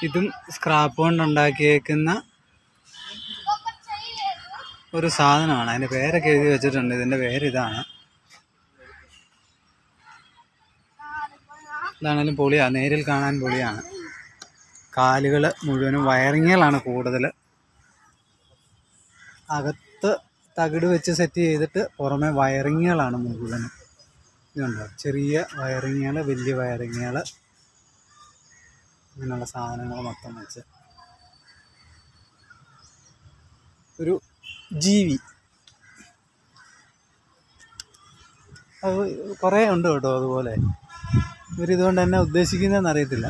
ഇതും സ്ക്രാപ്പ് കൊണ്ട് ഉണ്ടാക്കിയേക്കുന്ന ഒരു സാധനമാണ് അതിന്റെ പേരൊക്കെ എഴുതി വെച്ചിട്ടുണ്ട് ഇതിന്റെ പേര് ഇതാണ് ഇതാണേലും പൊളിയാണ് നേരിൽ കാണാൻ പൊളിയാണ് കാലുകൾ മുഴുവനും വയറിങ്ങുകളാണ് കൂടുതൽ അകത്ത് തകിട് വെച്ച് സെറ്റ് ചെയ്തിട്ട് പുറമെ വയറിങ്ങുകളാണ് മുഴുവനും ഇതുണ്ടോ ചെറിയ വയറിങ്ങുകൾ വലിയ വയറിങ്ങുകൾ ഇങ്ങനെയുള്ള സാധനങ്ങൾ മൊത്തം വെച്ച് ഒരു ജീവി അത് കുറേ ഉണ്ട് കേട്ടോ അതുപോലെ ഇവരിതുകൊണ്ട് എന്നെ ഉദ്ദേശിക്കുന്നതെന്ന് അറിയത്തില്ല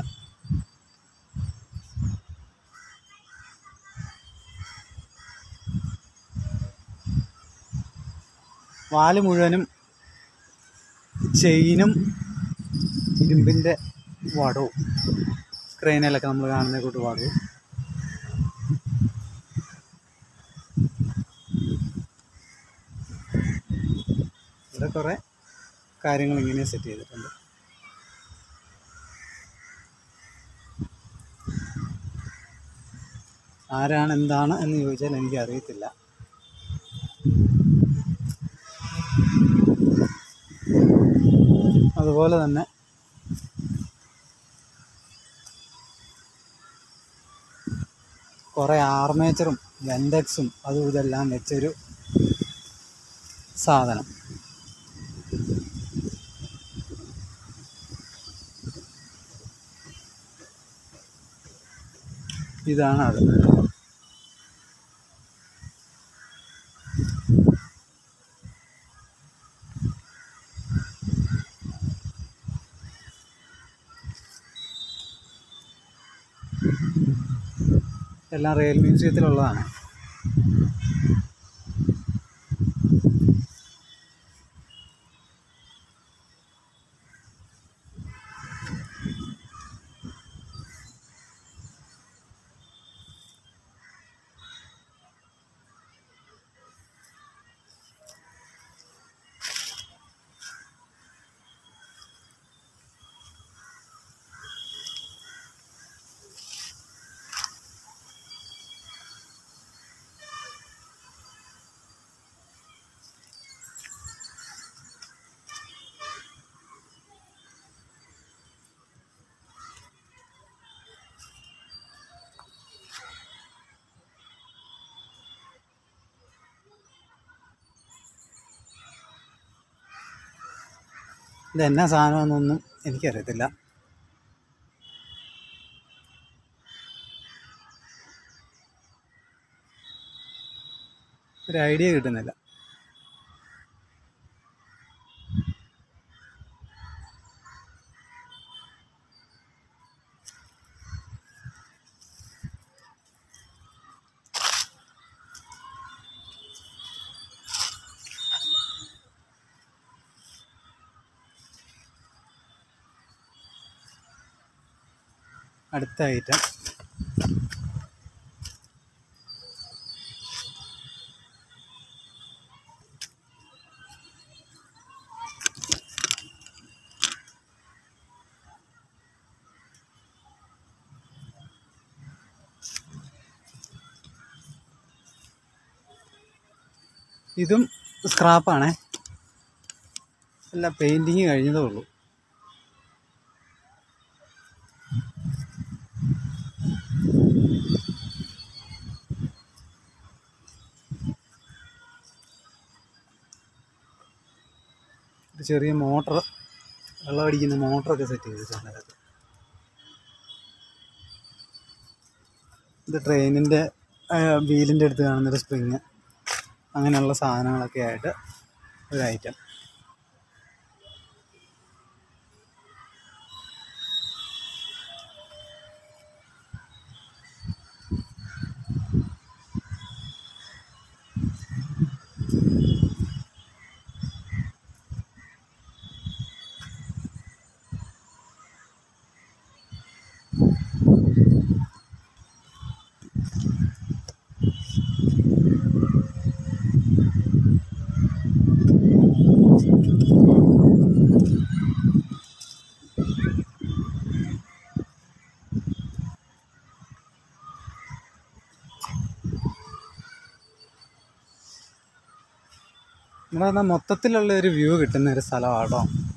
വാല് മുഴുവനും ചെയിനും ഇരുമ്പിൻ്റെ വടവും ക്രെയിനിലൊക്കെ നമ്മൾ കാണുന്ന കൂട്ട് വടവും ഇവിടെ കുറേ കാര്യങ്ങൾ ഇങ്ങനെ സെറ്റ് ചെയ്തിട്ടുണ്ട് ആരാണ് എന്താണ് എന്ന് ചോദിച്ചാൽ എനിക്ക് അറിയത്തില്ല അതുപോലെ തന്നെ കുറേ ആർമേച്ചറും വെൻഡെക്സും അതും ഇതെല്ലാം വെച്ചൊരു സാധനം ഇതാണ് അത് എല്ലാം റെയിൽ മ്യൂസിയത്തിലുള്ളതാണ് ഇത് എന്നാ സാധനമെന്നൊന്നും എനിക്കറിയത്തില്ല ഒരു ഐഡിയ കിട്ടുന്നില്ല അടുത്ത ഐറ്റം ഇതും സ്ക്രാപ്പാണേ അല്ല പെയിൻറ്റിങ് കഴിഞ്ഞതേ ഉള്ളൂ ഒരു ചെറിയ മോട്ടർ വെള്ളമടിക്കുന്ന മോട്ടറൊക്കെ സെറ്റ് ചെയ്തിട്ടുണ്ട് അതിനകത്ത് ഇത് ട്രെയിനിൻ്റെ വീലിൻ്റെ അടുത്ത് കാണുന്നൊരു സ്പ്രിങ് അങ്ങനെയുള്ള സാധനങ്ങളൊക്കെ ആയിട്ട് ഒരു ഐറ്റം ഇവിടെ വന്നാൽ മൊത്തത്തിലുള്ള ഒരു വ്യൂ കിട്ടുന്ന ഒരു സ്ഥലമാണ് കേട്ടോ